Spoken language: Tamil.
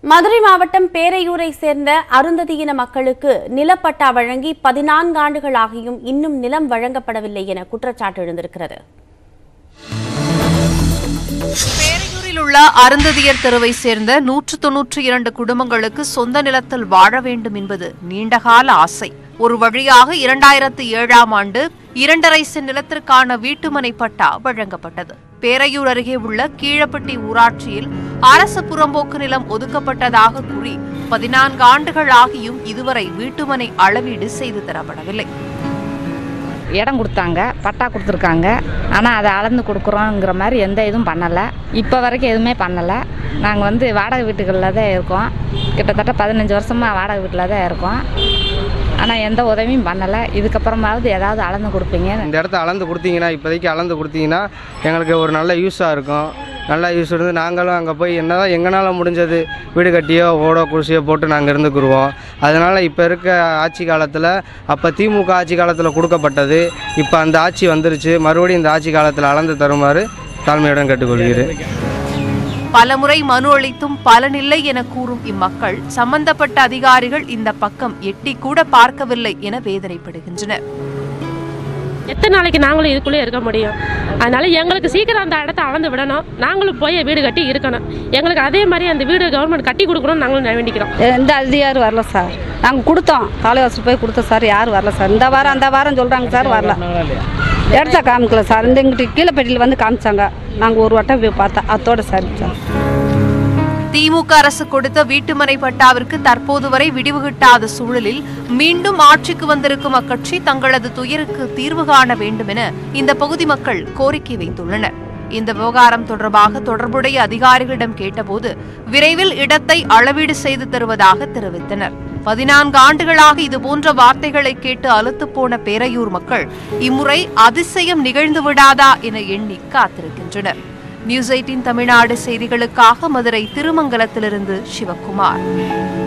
மதுரை மாவட்டம் பேரையூரை சேர்ந்த அருந்ததியின மக்களுக்கு நிலப்பட்டா வழங்கி பதினான்கு ஆண்டுகள் ஆகியும் இன்னும் நிலம் வழங்கப்படவில்லை என குற்றச்சாட்டு எழுந்திருக்கிறது பேரையூரில் உள்ள அருந்ததியர் தெருவை சேர்ந்த நூற்று தொன்னூற்றி இரண்டு குடும்பங்களுக்கு சொந்த நிலத்தில் வாழ வேண்டும் என்பது நீண்டகால ஆசை ஒரு வழியாக இரண்டாயிரத்து ஏழாம் ஆண்டு இரண்டரை சென் நிலத்திற்கான வீட்டுமனை பட்டா வழங்கப்பட்டது பேரையூர் அருகே உள்ள கீழப்பட்டி ஊராட்சியில் அரசு புறம்போக்கு நிலம் ஒதுக்கப்பட்டதாக கூறி பதினான்கு ஆண்டுகள் ஆகியும் இதுவரை வீட்டுமனை அளவீடு செய்து தரப்படவில்லை இடம் கொடுத்தாங்க பட்டா கொடுத்துருக்காங்க ஆனால் அதை அளந்து கொடுக்குறோங்கிற மாதிரி எந்த இதுவும் பண்ணலை இப்போ வரைக்கும் எதுவுமே பண்ணலை நாங்கள் வந்து வாடகை வீட்டுகளில் தான் இருக்கோம் கிட்டத்தட்ட பதினஞ்சு வருஷமாக வாடகை வீட்டில் தான் இருக்கோம் ஆனால் எந்த உதவியும் பண்ணலை இதுக்கப்புறமாவது ஏதாவது அளந்து கொடுப்பீங்க இந்த இடத்த அளந்து கொடுத்தீங்கன்னா இப்போதைக்கு அளந்து கொடுத்தீங்கன்னா எங்களுக்கு ஒரு நல்ல யூஸாக இருக்கும் நல்லா யூஸ் இருந்து நாங்களும் அங்கே போய் என்னதான் எங்களால் முடிஞ்சது வீடு கட்டியோ ஓடோ குடிசையோ போட்டு நாங்கள் இருந்துக்குருவோம் அதனால் இப்போ இருக்க ஆட்சி காலத்தில் அப்போ திமுக ஆட்சி காலத்தில் கொடுக்கப்பட்டது இப்போ அந்த ஆட்சி வந்துருச்சு மறுபடியும் இந்த ஆட்சி காலத்தில் அளந்து தருமாறு தாழ்மையுடன் கேட்டுக்கொள்கிறேன் பலமுறை மனு அளித்தும் பலனில்லை என கூறும் இம்மக்கள் சம்பந்தப்பட்ட அதிகாரிகள் இந்த பக்கம் எட்டி கூட பார்க்கவில்லை என வேதனைப்படுகின்றனர் எத்தனை நாளைக்கு நாங்களும் இதுக்குள்ளே இருக்க முடியும் அதனால எங்களுக்கு சீக்கிரம் அந்த இடத்த அளந்து விடணும் நாங்களும் போய் வீடு கட்டி இருக்கணும் எங்களுக்கு அதே மாதிரி அந்த வீடு கவர்மெண்ட் கட்டி கொடுக்கணும்னு நாங்களும் வேண்டிக்கிறோம் எந்த அதிகாரி வரல சார் நாங்கள் கொடுத்தோம் தலைவாசல் போய் கொடுத்தோம் சார் யாரும் வரல சார் இந்த வாரம் அந்த வாரம் சொல்கிறாங்க சார் வரல இடத்த காமிக்கல சார் இந்த இங்கிட்டு கீழப்பட்டியில் வந்து காமிச்சாங்க நாங்கள் ஒரு வட்டம் போய் பார்த்தோம் அத்தோட சரி சார் திமுக அரசு கொடுத்த வீட்டுமனை பட்டாவிற்கு தற்போது வரை விடிவு கிட்டாத சூழலில் மீண்டும் ஆட்சிக்கு வந்திருக்கும் அக்கட்சி தங்களது துயருக்கு தீர்வு காண வேண்டும் என இந்த பகுதி மக்கள் கோரிக்கை வைத்துள்ளனர் இந்த விவகாரம் தொடர்பாக தொடர்புடைய அதிகாரிகளிடம் கேட்டபோது விரைவில் இடத்தை அளவீடு செய்து தருவதாக தெரிவித்தனர் பதினான்கு ஆண்டுகளாக இதுபோன்ற வார்த்தைகளை கேட்டு அலுத்துப் போன பேரையூர் மக்கள் இம்முறை அதிசயம் நிகழ்ந்து விடாதா என எண்ணி காத்திருக்கின்றனர் நியூஸ் எயிட்டின் தமிழ்நாடு செய்திகளுக்காக மதுரை திருமங்கலத்திலிருந்து சிவக்குமார்